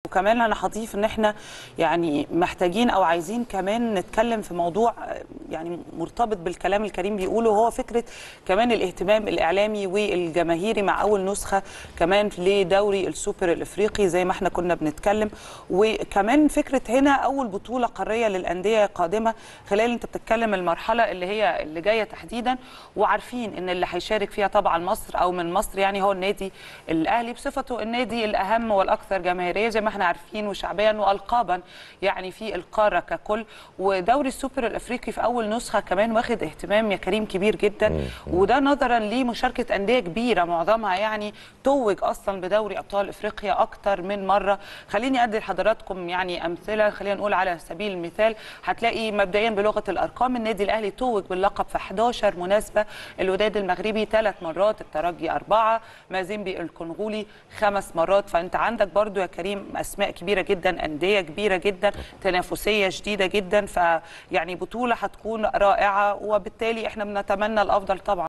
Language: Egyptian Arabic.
وكمان انا هضيف ان احنا يعني محتاجين او عايزين كمان نتكلم في موضوع آه، يعني مرتبط بالكلام الكريم بيقوله هو فكره كمان الاهتمام الاعلامي والجماهيري مع اول نسخه كمان لدوري السوبر الافريقي زي ما احنا كنا بنتكلم وكمان فكره هنا اول بطوله قاريه للانديه قادمه خلال انت بتتكلم المرحله اللي هي اللي جايه تحديدا وعارفين ان اللي هيشارك فيها طبعا مصر او من مصر يعني هو النادي الاهلي بصفته النادي الاهم والاكثر جماهيريه زي ما احنا عارفين وشعبيا والقابا يعني في القاره ككل ودوري السوبر الافريقي في اول نسخه كمان واخد اهتمام يا كريم كبير جدا وده نظرا لمشاركه انديه كبيره معظمها يعني توج اصلا بدوري ابطال افريقيا اكتر من مره خليني ادي لحضراتكم يعني امثله خلينا نقول على سبيل المثال هتلاقي مبدئيا بلغه الارقام النادي الاهلي توج باللقب في 11 مناسبه الوداد المغربي ثلاث مرات الترجي اربعه مازيمبي الكونغولي خمس مرات فانت عندك برضو يا كريم اسماء كبيره جدا انديه كبيره جدا تنافسيه شديده جدا فيعني بطوله هتكون رائعه وبالتالي احنا بنتمنى الافضل طبعا